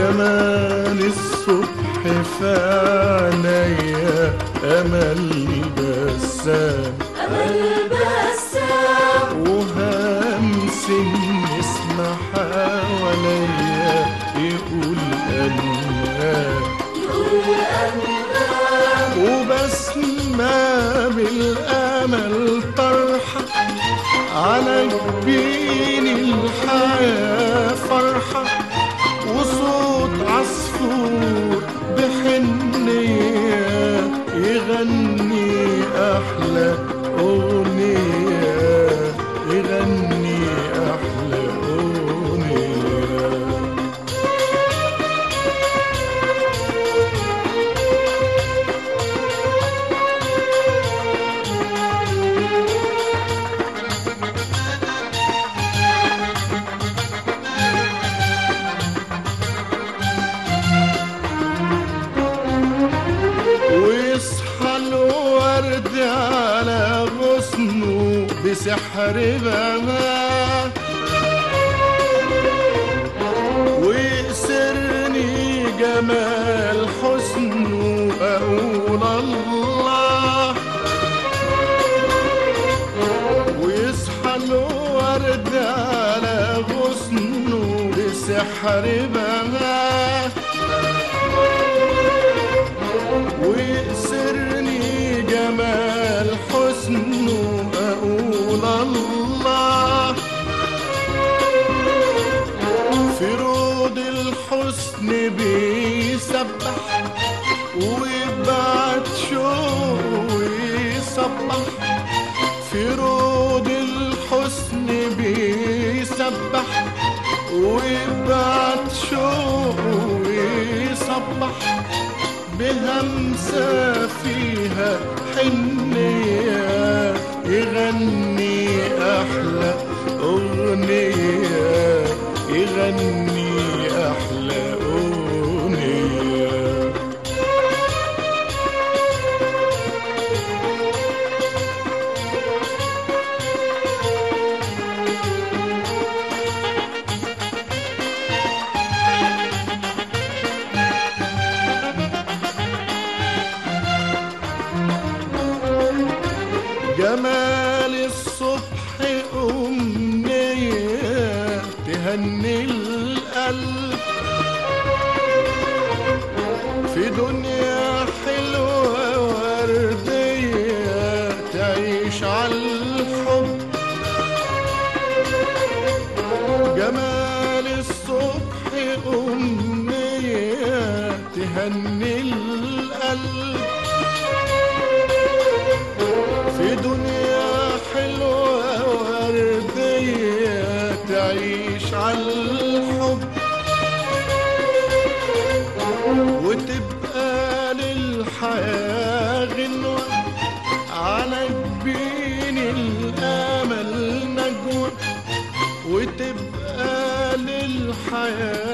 جمال الصبح في عينيا امل بسام أمل بسام وهمس النسمة حواليا يقول أنام يقول أنام وبسمة بالأمل طرحة على جبين الحياة فرحة وصوت عصفور بحنية يغني أحلى أغنية يغني أحلى أغنية ويصحى الورد على غصنه بسحر بما ويأسرني جمال حسنه أقول الله ويصحى الورد على غصنه بسحر بما ويأسرني جمال حسنه أقول الله في رود الحسن بيسبح ويبعت شوق ويصبح في رود الحسن بيسبح ويبعت شوق ويصبح بهمسة فيها حنية يغني أحلى أغنية يغني أحلى أغنية جمال الصبح أمنية تهني القلب في دنيا حلوة وردية تعيش على الحب جمال الصبح أمنية تهني القلب في دنيا حلوة وردية تعيش على الحب وتبقى للحياة غنوة على جبين الأمل نجوى وتبقى للحياة